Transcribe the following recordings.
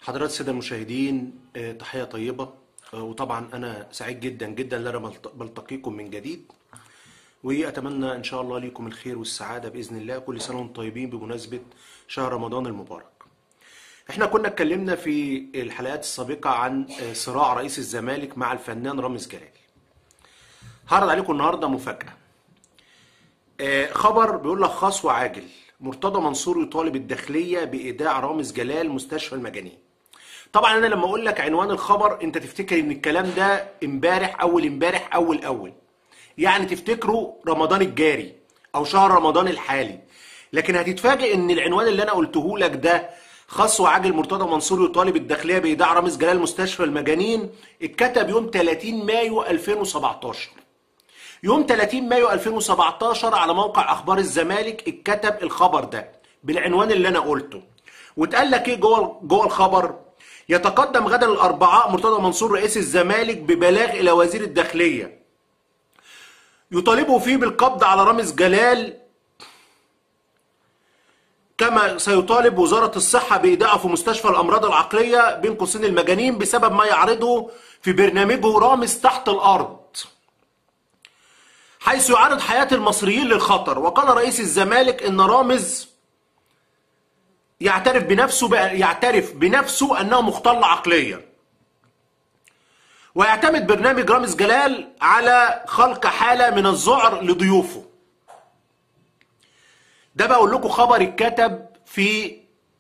حضرات السادة المشاهدين آه، تحية طيبة آه، وطبعا أنا سعيد جدا جدا ان انا بلت- بلتقيكم من جديد وأتمنى إن شاء الله ليكم الخير والسعادة بإذن الله كل سنة وانتم طيبين بمناسبة شهر رمضان المبارك احنا كنا اتكلمنا في الحلقات السابقة عن آه، صراع رئيس الزمالك مع الفنان رامز جلال هعرض عليكم النهاردة مفاجأة آه، خبر بيقول لك خاص وعاجل مرتضى منصور يطالب الداخلية بإيداع رامز جلال مستشفى المجانين طبعا انا لما اقول لك عنوان الخبر انت تفتكر ان الكلام ده امبارح اول امبارح اول اول يعني تفتكروا رمضان الجاري او شهر رمضان الحالي لكن هتتفاجئ ان العنوان اللي انا قلته لك ده خاص وعاجل مرتضى منصور يطالب الداخليه بايداع رامز جلال مستشفى المجانين اتكتب يوم 30 مايو 2017 يوم 30 مايو 2017 على موقع اخبار الزمالك اتكتب الخبر ده بالعنوان اللي انا قلته واتقال لك ايه جوه جوه الخبر يتقدم غدا الاربعاء مرتضى منصور رئيس الزمالك ببلاغ الى وزير الداخليه يطالبه فيه بالقبض على رامز جلال كما سيطالب وزارة الصحة بإيداعه في مستشفى الأمراض العقلية بين قوسين المجانين بسبب ما يعرضه في برنامجه رامز تحت الأرض حيث يعرض حياة المصريين للخطر وقال رئيس الزمالك ان رامز يعترف بنفسه يعترف بنفسه انه مختل عقليا ويعتمد برنامج رامز جلال على خلق حالة من الذعر لضيوفه ده بقول لكم خبر اتكتب في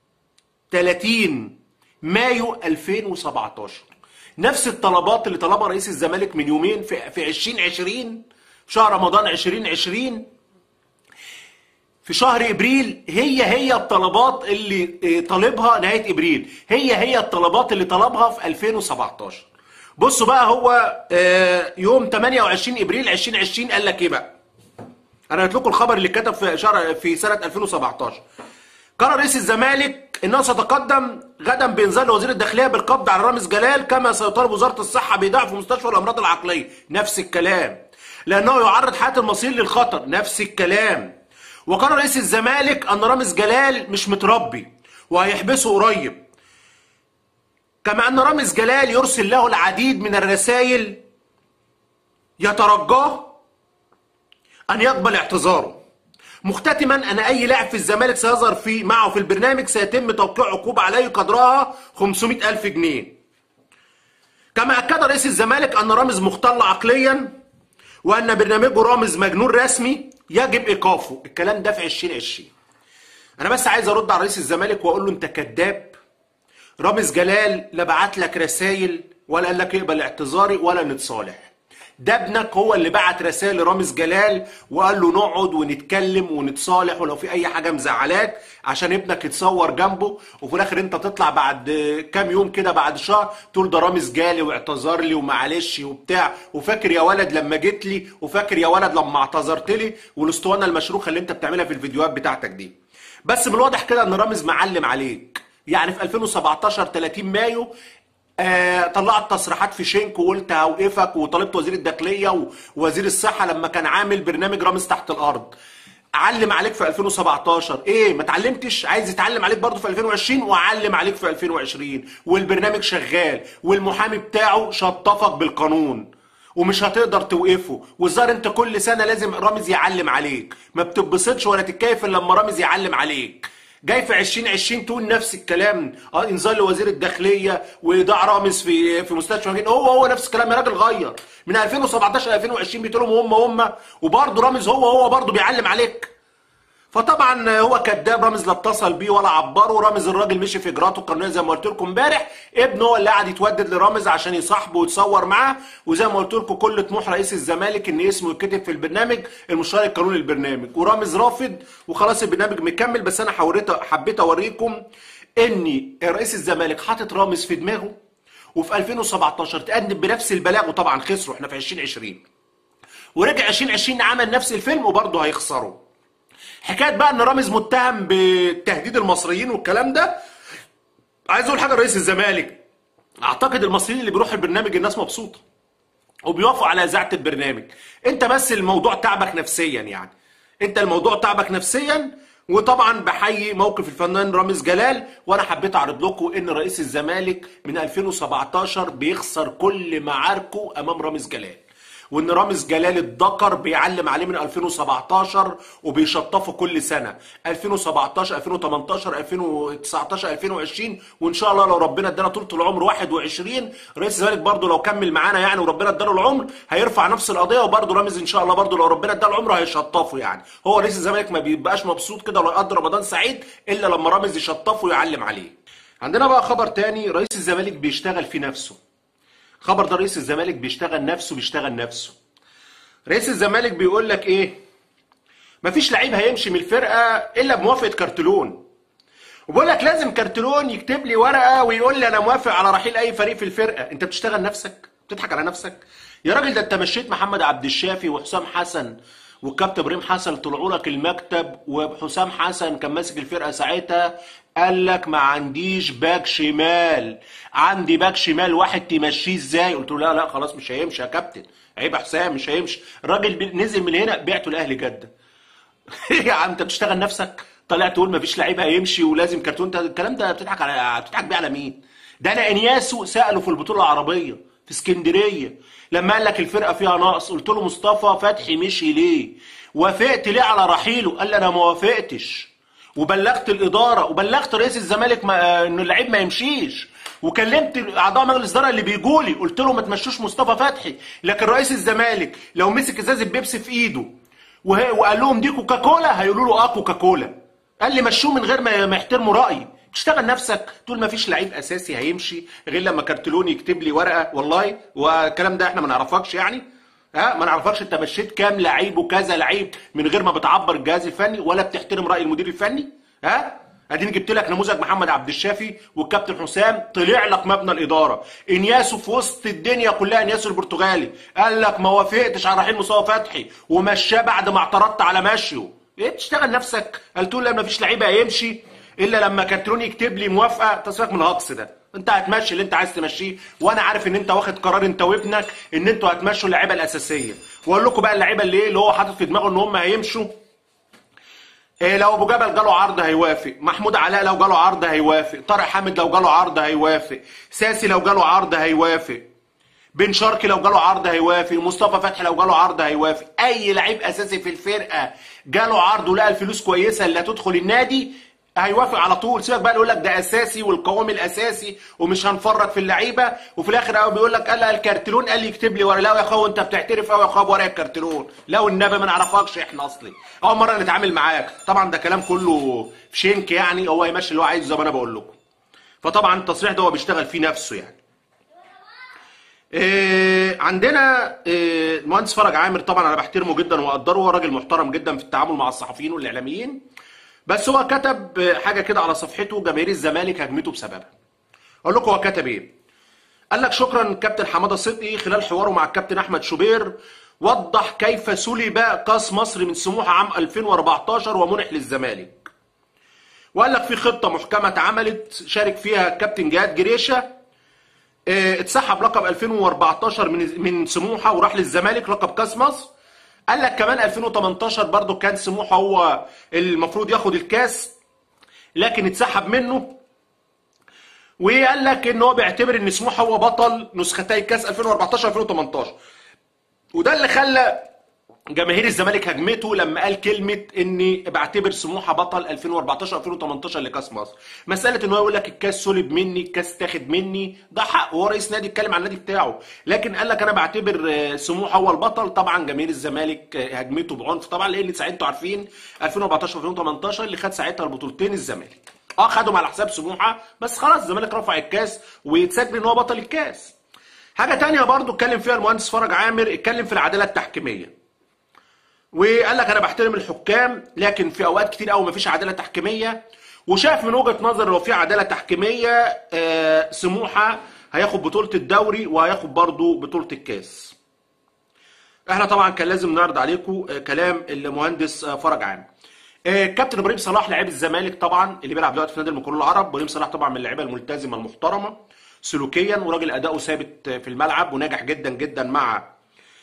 30 مايو 2017 نفس الطلبات اللي طلبها رئيس الزمالك من يومين في في 2020 في شهر رمضان 2020 في شهر ابريل هي هي الطلبات اللي اه، طالبها نهايه ابريل هي هي الطلبات اللي طلبها في 2017 بصوا بقى هو اه، يوم 28 ابريل 2020 قال لك ايه بقى انا قلت لكم الخبر اللي كتب في شهر في سنه 2017 قرر رئيس الزمالك انه سيتقدم غدا بانذار لوزير الداخليه بالقبض على رامز جلال كما سيطالب وزاره الصحه بايداعه في مستشفى الامراض العقليه نفس الكلام لانه يعرض حياه المصريين للخطر نفس الكلام وقال رئيس الزمالك ان رامز جلال مش متربي وهيحبسه قريب كما ان رامز جلال يرسل له العديد من الرسائل يترجاه ان يقبل اعتذاره مختتما ان اي لاعب في الزمالك سيظهر في معه في البرنامج سيتم توقيع عقوبه عليه قدرها 500 الف جنيه كما اكد رئيس الزمالك ان رامز مختل عقليا وان برنامجه رامز مجنون رسمي يجب ايقافه الكلام ده في 2020 انا بس عايز ارد على رئيس الزمالك واقول له انت كذاب رامز جلال لا بعت لك رسائل ولا قال لك اقبل اعتذاري ولا نتصالح ده ابنك هو اللي بعت رسائل لرامز جلال وقال له نقعد ونتكلم ونتصالح ولو في اي حاجه مزعلاك عشان ابنك يتصور جنبه وفي الاخر انت تطلع بعد كام يوم كده بعد شهر تقول ده رامز جالي واعتذر لي ومعلش وبتاع وفاكر يا ولد لما جيت لي وفاكر يا ولد لما اعتذرت لي والاسطوانه المشروخه اللي انت بتعملها في الفيديوهات بتاعتك دي بس من الواضح كده ان رامز معلم عليك يعني في 2017 30 مايو آه طلعت تصريحات في شينك وقلت هوقفك وطالبت وزير الداخليه ووزير الصحه لما كان عامل برنامج رامز تحت الارض علم عليك في 2017 ايه ما اتعلمتش عايز يتعلم عليك برضه في 2020 وعلم عليك في 2020 والبرنامج شغال والمحامي بتاعه شطفك بالقانون ومش هتقدر توقفه والظاهر انت كل سنه لازم رامز يعلم عليك ما بتتبسطش ولا تتكيف الا لما رامز يعلم عليك جاي في 2020 تقول نفس الكلام اه انذار لوزير الداخليه وايداع رامز في في مستشفى مجانين هو هو نفس الكلام يا راجل غير من 2017 ل 2020 بتقول لهم هم هم وبرضه رامز هو هو برضه بيعلم عليك فطبعا هو كذاب رامز لا اتصل بيه ولا عبره رامز الراجل مشي في اجراءاته القانونيه زي ما قلت لكم امبارح ابنه هو اللي قاعد يتودد لرامز عشان يصاحبه ويتصور معاه وزي ما قلت لكم كل طموح رئيس الزمالك ان اسمه يتكتب في البرنامج المشترك القانوني للبرنامج ورامز رافض وخلاص البرنامج مكمل بس انا حوريت حبيت اوريكم ان رئيس الزمالك حاطط رامز في دماغه وفي 2017 تقدم بنفس البلاغ وطبعا خسروا احنا في 2020 ورجع 2020 عمل نفس الفيلم وبرضه هيخسروا حكايه بقى ان رامز متهم بتهديد المصريين والكلام ده عايز اقول حاجه لرئيس الزمالك اعتقد المصريين اللي بيروحوا البرنامج الناس مبسوطه وبيوافقوا على اذاعه البرنامج انت بس الموضوع تعبك نفسيا يعني انت الموضوع تعبك نفسيا وطبعا بحيي موقف الفنان رامز جلال وانا حبيت اعرض لكم ان رئيس الزمالك من 2017 بيخسر كل معاركه امام رامز جلال وان رامز جلال الدكر بيعلم عليه من 2017 وبيشطفه كل سنه 2017 2018 2019 2020 وان شاء الله لو ربنا ادانا طول العمر 21 رئيس الزمالك برضه لو كمل معانا يعني وربنا اداله العمر هيرفع نفس القضيه وبرضه رامز ان شاء الله برضه لو ربنا اداله العمر هيشطفه يعني هو رئيس الزمالك ما بيبقاش مبسوط كده ولا يقضي رمضان سعيد الا لما رامز يشطفه ويعلم عليه عندنا بقى خبر تاني رئيس الزمالك بيشتغل في نفسه خبر ده رئيس الزمالك بيشتغل نفسه بيشتغل نفسه رئيس الزمالك بيقول لك ايه مفيش لعيب هيمشي من الفرقه الا بموافقه كارتلون وبقول لك لازم كارتلون يكتب لي ورقه ويقول لي انا موافق على رحيل اي فريق في الفرقه انت بتشتغل نفسك بتضحك على نفسك يا راجل ده انت مشيت محمد عبد الشافي وحسام حسن والكابتن ابراهيم حسن طلعوا لك المكتب وحسام حسن كان ماسك الفرقه ساعتها قال لك ما عنديش باك شمال عندي باك شمال واحد تمشيه ازاي قلت له لا لا خلاص مش هيمشي يا كابتن عيب يا حسام مش هيمشي الراجل بي- نزل من هنا بعته لاهلي جده يا عم انت بتشتغل نفسك طلع تقول مفيش لعيب هيمشي ولازم كرتون ده الكلام ده بتضحك على بتضحك بيه على مين؟ ده انا انياسو ساله في البطوله العربيه في اسكندريه لما قال لك الفرقه فيها نقص قلت له مصطفى فتحي مشي ليه؟ وافقت ليه على رحيله؟ قال لي انا ما وافقتش وبلغت الاداره وبلغت رئيس الزمالك ما ان اللعيب ما يمشيش وكلمت اعضاء مجلس الاداره اللي بيجوا لي قلت له ما تمشوش مصطفى فتحي لكن رئيس الزمالك لو مسك ازازه بيبسي في ايده وه- وقال لهم دي كوكاكولا هيقولوا له اه كوكاكولا قال لي مشوه من غير ما ما يحترموا رايي تشتغل نفسك تقول ما فيش لعيب اساسي هيمشي غير لما كارتلون يكتب لي ورقه والله والكلام ده احنا ما نعرفكش يعني ها ما نعرفكش انت مشيت كام لعيب وكذا لعيب من غير ما بتعبر الجهاز الفني ولا بتحترم راي المدير الفني ها اديني جبت لك نموذج محمد عبد الشافي والكابتن حسام طلع لك مبنى الاداره انياسو في وسط الدنيا كلها انياسو البرتغالي قال لك ما وافقتش على رحيل مصطفى فتحي ومشاه بعد ما اعترضت على مشيه ايه بتشتغل نفسك قلت له ما فيش لعيب هيمشي الا لما كارترون يكتب لي موافقه تصريح من الهجص ده انت هتمشي اللي انت عايز تمشيه وانا عارف ان انت واخد قرار انت وابنك ان انتوا هتمشوا اللعيبه الاساسيه واقول لكم بقى اللعيبه اللي ايه اللي هو حاطط في دماغه ان هم هيمشوا إيه لو ابو جبل جاله عرض هيوافق محمود علاء لو جاله عرض هيوافق طارق حامد لو جاله عرض هيوافق ساسي لو جاله عرض هيوافق بن شرقي لو جاله عرض هيوافق مصطفى فتحي لو جاله عرض هيوافق اي لعيب اساسي في الفرقه جاله عرض ولقى الفلوس كويسه اللي هتدخل النادي هيوافق على طول سيبك بقى يقول لك ده اساسي والقوام الاساسي ومش هنفرط في اللعيبه وفي الاخر قوي بيقول لك قال لي الكارتلون قال لي يكتب لي ورقه لا يا اخويا انت بتعترف قوي يا اخويا بورق الكارتلون لا والنبي ما نعرفكش احنا اصلي اول مره نتعامل معاك طبعا ده كلام كله في شنك يعني هو يمشي اللي هو عايزه زي ما انا بقول لكم فطبعا التصريح ده هو بيشتغل فيه نفسه يعني إيه عندنا إيه المهندس فرج عامر طبعا انا بحترمه جدا واقدره هو راجل محترم جدا في التعامل مع الصحفيين والاعلاميين بس هو كتب آه، حاجه كده على صفحته جماهير الزمالك هجمته بسببها اقول لكم هو كتب ايه قال لك شكرا كابتن حماده صدقي خلال حواره مع الكابتن احمد شوبير وضح كيف سلب كاس مصر من سموحه عام 2014 ومنح للزمالك وقال لك في خطه محكمه اتعملت شارك فيها الكابتن جهاد جريشه اه، اتسحب لقب 2014 من من سموحه وراح للزمالك لقب كاس مصر قال لك كمان 2018 برضو كان سموحه هو المفروض ياخد الكاس لكن اتسحب منه وقال لك ان هو بيعتبر ان سموحه هو بطل نسختي كاس 2014 2018 وده اللي خلى جماهير الزمالك هجمته لما قال كلمه اني بعتبر سموحه بطل 2014 2018 لكاس مصر مساله ان هو يقول لك الكاس سلب مني الكاس تاخد مني ده حق هو رئيس نادي اتكلم عن النادي بتاعه لكن قال لك انا بعتبر آه، سموحه هو البطل طبعا جماهير الزمالك آه، هجمته بعنف طبعا لان ساعتها انتوا عارفين 2014 2018 اللي خد ساعتها البطولتين الزمالك اه خدهم على حساب سموحه بس خلاص الزمالك رفع الكاس ويتسجل ان هو بطل الكاس حاجه تانية برضو اتكلم فيها المهندس فرج عامر اتكلم في العداله التحكيميه وقال لك انا بحترم الحكام لكن في اوقات كتير قوي مفيش عداله تحكيميه وشاف من وجهه نظر لو في عداله تحكيميه آه، سموحه هياخد بطوله الدوري وهياخد برضه بطوله الكاس احنا طبعا كان لازم نعرض عليكم آه، كلام المهندس آه، فرج عام آه، كابتن ابراهيم صلاح لاعب الزمالك طبعا اللي بيلعب دلوقتي في نادي المقاولون العرب ابراهيم صلاح طبعا من اللعيبه الملتزمه المحترمه سلوكيا وراجل اداؤه ثابت في الملعب وناجح جدا جدا مع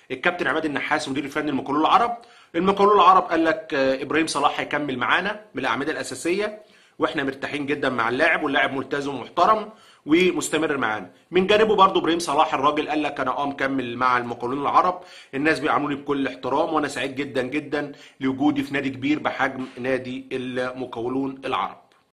الكابتن عماد النحاس مدير الفني المقاولون العرب المقاولون العرب قال لك آه، ابراهيم صلاح هيكمل معانا من الاعمده الاساسيه واحنا مرتاحين جدا مع اللاعب واللاعب ملتزم ومحترم ومستمر معانا من جانبه برضو ابراهيم صلاح الراجل قال لك انا اه مكمل مع المقاولون العرب الناس بيعاملوني بكل احترام وانا سعيد جدا جدا لوجودي في نادي كبير بحجم نادي المقاولون العرب